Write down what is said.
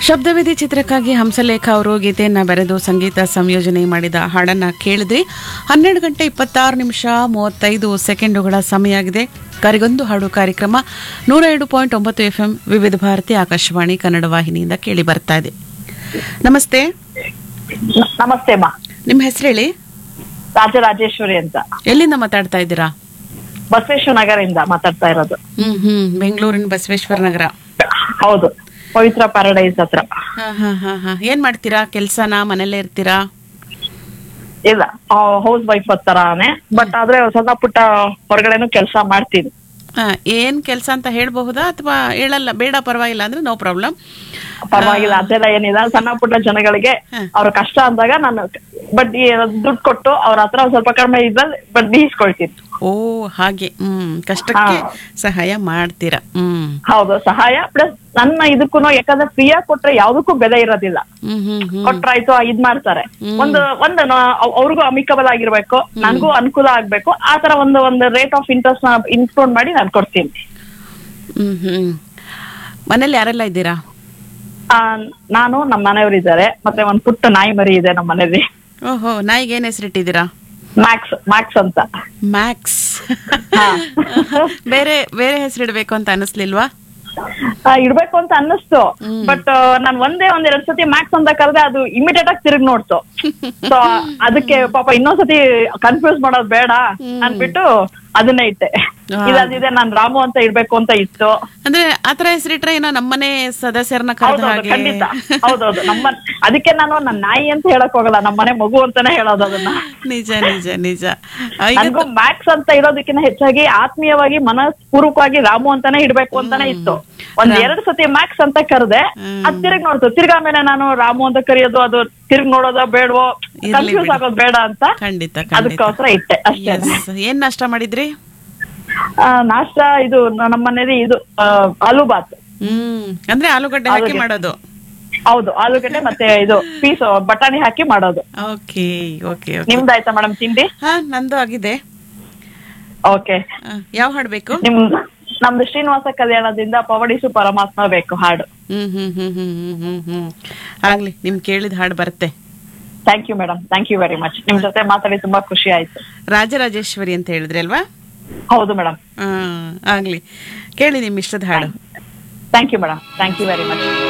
ಶಬ್ದವಿಧಿ ಚಿತ್ರಕ್ಕಾಗಿ ಹಂಸಲೇಖ ಅವರು ಗೀತೆಯನ್ನ ಬರೆದು ಸಂಗೀತ ಸಂಯೋಜನೆ ಮಾಡಿದ ಹಾಡನ್ನ ಕೇಳಿದ್ರಿ ಹನ್ನೆರಡು ಗಂಟೆ ಇಪ್ಪತ್ತಾರು ನಿಮಿಷ ಮೂವತ್ತೈದು ಸೆಕೆಂಡುಗಳ ಸಮಯ ಆಗಿದೆ ಕರಿಗೊಂದು ಹಾಡು ಕಾರ್ಯಕ್ರಮ ನೂರ ಎರಡು ಪಾಯಿಂಟ್ ಒಂಬತ್ತು ಎಫ್ ಎಂ ವಿವಿಧ ಭಾರತಿ ಆಕಾಶವಾಣಿ ಕನ್ನಡ ವಾಹಿನಿಯಿಂದ ಕೇಳಿ ಬರ್ತಾ ಇದೆ ನಮಸ್ತೆ ನ- ನಮಸ್ತೆ ಅಮ್ಮ ನಿಮ್ಮ ಹೆಸರು ಹೇಳಿ ರಾಜರಾಜೇಶ್ವರಿ ಅಂತ ಎಲ್ಲಿಂದ ಮಾತಾಡ್ತಾ ಇದ್ದೀರಾ ಬಸವೇಶ್ವರ ನಗರದಿಂದ ಮಾತಾಡ್ತಾ ಇರೋದು ಹ್ಮ್ ಹ್ಮ್ ಬೆಂಗಳೂರಿನ ಬಸವೇಶ್ವರ ನಗರ ಹೌದು ಪವಿತ್ರ ಪ್ಯಾರಡೈಸ್ ಹತ್ರ ಹಾ ಹಾ ಹಾ ಹಾ ಏನ್ ಮಾಡ್ತೀರಾ ಕೆಲ್ಸನಾ ಮನೇಲೇ ಇರ್ತೀರಾ ಇಲ್ಲ ಹೌಸ್ ವೈಫ್ ತರಾನೇ ಬಟ್ ಆದ್ರೆ ಸಣ್ಣ ಪುಟ್ಟ ಹೊರಗಡೆನು ಕೆಲಸ ಮಾಡ್ತೀನಿ ಆ, ಏನ್ ಕೆಲಸ ಅಂತ ಹೇಳ್ಬಹುದಾ ಅಥವಾ ಹೇಳಲ್ಲ ಬೇಡ ಪರವಾಗಿಲ್ಲ ಅಂದ್ರೆ ನೋ ಪ್ರಾಬ್ಲಮ್ ಪರವಾಗಿಲ್ಲ ಅದೆಲ್ಲ ಏನಿಲ್ಲ ಸಣ್ಣ ಪುಟ್ಟ ಜನಗಳಿಗೆ ಹ್ಮ್. ಅವ್ರ ಕಷ್ಟ ಅಂದಾಗ ನಾನು ಬಡ್ಡಿ ದುಡ್ಡು ಕೊಟ್ಟು ಅವ್ರ ಹತ್ರ ಒಂದ್ ಸ್ವಲ್ಪ ಕಡಿಮೆ ಇದ್ದಲ್ಲಿ ಬಡ್ಡಿ ಇಸ್ಕೊಳ್ತೀನಿ ಓ ಹಾಗೆ ಹ್ಮ್ ಕಷ್ಟಕ್ಕೆ ಸಹಾಯ ಮಾಡ್ತೀರಾ ಹ್ಮ್ ಹೌದು ಸಹಾಯ ಪ್ಲಸ್ ನನ್ನ ಇದಕ್ಕೂ ಯಾಕಂದ್ರೆ ಫ್ರೀಯಾಗಿ ಕೊಟ್ರೆ ಯಾವ್ದಕ್ಕೂ ಬೆಲೆ ಇರೋದಿಲ್ಲ ಹ್ಮ್ ಹ್ಮ್ ಹ್ಮ್ ಕೊಟ್ರಾಯ್ತು ಇದ್ ಮಾಡ್ತಾರೆ ಒಂದು ಒಂದು ನ- ಅವ್- ಅವ್ರಿಗೂ ಅಮಿಕಬಲ್ ಆಗಿರ್ಬೇಕು ನನ್ಗೂ ಅನುಕೂಲ ಆಗ್ಬೇಕು ಆ ತರ ಒಂದು ಒಂದು ರೇಟ್ ಆಫ್ ಇಂಟ್ರೆಸ್ಟ್ ಇನ್ಕ್ಲೂಡ್ ಮಾಡಿ ನಾನು ಕೊಡ್ತೀನಿ ಹ್ಮ್ ಹ್ಮ್ ಮನೇಲಿ ಯಾರೆಲ್ಲ ಇದ್ದೀರಾ ಆ, ನಾನು ನಮ್ಮ ಮನೆಯವರು ಇದ್ದಾರೆ ಮತ್ತೆ ಒಂದ್ ಪುಟ್ಟ ನಾಯಿ ಮರಿ ಇದೆ ನಮ್ಮ ಮನೇಲಿ ಓಹೋ ನಾಯಿಗೆ ಏನ್ ಹೆಸರಿಟ್ಟಿದ್ದೀರಾ ಮ್ಯಾಕ್ಸ್ ಮ್ಯಾಕ್ಸ್ ಅಂತ ಮ್ಯಾಕ್ಸ್ ಹಾ. ಬೇರೆ ಬೇರೆ ಹೆಸರಿಡ್ಬೇಕು ಅಂತ ಅನಿಸ್ಲಿಲ್ವಾ ಆ, ಇಡ್ಬೇಕು ಅಂತ ಅನ್ನಿಸ್ತು ಬಟ್ ನಾನ್ ಒಂದೇ ಒಂದ್ ಎರಡ್ ಸತಿ ಮ್ಯಾಕ್ಸ್ ಅಂತ ಕರೆದೆ ಅದು ಇಮಿಡಿಯೇಟ್ ಆಗಿ ತಿರುಗಿ ನೋಡ್ತು ಸೊ ಅದಕ್ಕೆ ಪಾಪ ಇನ್ನೊಂದ್ಸತಿ ಕನ್ಫ್ಯೂಸ್ ಮಾಡೋದ್ ಬೇಡ ಅನ್ಬಿಟ್ಟು ಅದನ್ನೇ ಇಟ್ಟೆ ಹಾ. ಇದಾದಿದೆ ನಾನ್ ರಾಮು ಅಂತ ಇಡ್ಬೇಕು ಅಂತ ಇತ್ತು ಅಂದ್ರೆ ಆತರ ಹೆಸರಿಟ್ರೆ ಏನೋ ನಮ್ಮನೆ ಸದಸ್ಯರನ್ನ ಕರೆದ ಹೌದೌದು ಹಾಗೆ ಖಂಡಿತ ಹೌದೌದು ನಮ್ಮ ಅದಕ್ಕೆ ನಾನು ನನ್ನ ನಾಯಿ ಅಂತ ಹೇಳಕ್ ಹೋಗಲ್ಲ ನಮ್ಮ ಮನೆ ಮಗು ಅಂತಾನೆ ಹೇಳೋದು ಅದನ್ನ ನಿಜ ನಿಜ ನಿಜ ಆ, ಈಗ ನನ್ಗೂ ಮ್ಯಾಕ್ಸ್ ಅಂತ ಇರೋದಕ್ಕಿಂತ ಹೆಚ್ಚಾಗಿ ಆತ್ಮೀಯವಾಗಿ ಮನಸ್ಪೂರ್ವಕವಾಗಿ ರಾಮು ಅಂತಾನೆ ಇಡ್ಬೇಕು ಅಂತಾನೆ ಇತ್ತು ಒಂದ್ ಎರಡ್ ಸತಿ ಮ್ಯಾಕ್ಸ್ ಅಂತ ಕರೆದೆ ಅದ್ ತಿರ್ಗ್ ನೋಡ್ತು ತಿರ್ಗಾ ಆಮೇಲೆ ನಾನು ರಾಮು ಅಂತ ಕರೆಯೋದು ಅದು ತಿರ್ಗ್ ನೋಡೋದೋ ಬೇಡವೋ ಇರ್ಲಿ ಕನ್ಫ್ಯೂಸ್ ಬಿಡಿ. ಆಗೋದು ಬೇಡ ಅಂತ ಖಂಡಿತ ಖಂಡಿತ ಅದಕ್ಕೋಸ್ಕರ ಇಟ್ಟೆ ಅಷ್ಟೇ Yes. ಏನ್ ನಾಷ್ಟ ಮಾಡಿದ್ರಿ ಆ, ನಾಷ್ಟ ಇದು ನಮ್ಮ ಮನೇಲಿ ಇದು ಆ, ಆಲೂ ಬಾತ್ ಹ್ಮ್ ಅಂದ್ರೆ ಆಲೂಗಡ್ಡೆ ಹಾಕಿ ಆಲೂಗೆಡ್ಡೆ. ಮಾಡೋದು ಹೌದು ಆಲೂಗಡ್ಡೆ ಮತ್ತೆ ಇದು ಪೀಸ್ ಬಟಾಣಿ ಹಾಕಿ ಮಾಡೋದು ಓಕೆ ಓಕೆ ಓಕೆ ನಿಮ್ದಾಯ್ತಾ ಮೇಡಮ್ ತಿಂಡಿ ಹಾ ನಂದು ಆಗಿದೆ ಓಕೆ ಆ, ಯಾವ ಹಾಡ್ ಬೇಕು ನಿಮ್ ನಮ್ದು ಶ್ರೀನಿವಾಸ ಕಲ್ಯಾಣದಿಂದ ಪವಡಿಸು ಪರಮಾತ್ಮ ಬೇಕು ಹಾಡು ಹ್ಮ್ ಹ್ಮ್ ಹ್ಮ್ ಹ್ಮ್ ಹ್ಮ್ ಹ್ಮ್ ಹ್ಮ್ ಆಗ್ಲಿ ನಿಮ್ ಕೇಳಿದ ಹಾಡು ಬರುತ್ತೆ thank you madam thank you very much ನಿಮ್ ಜೊತೆ ಮಾತಾಡಿ ತುಂಬಾ ಖುಷಿ ಆಯ್ತು ರಾಜರಾಜೇಶ್ವರಿ ಅಂತ ಹೇಳಿದ್ರಿ ಅಲ್ವಾ ಹೌದು ಮೇಡಮ್ ಆ, ಆಗ್ಲಿ ಕೇಳಿ ನಿಮ್ ಇಷ್ಟದ ಹಾಡು thank you madam thank you very much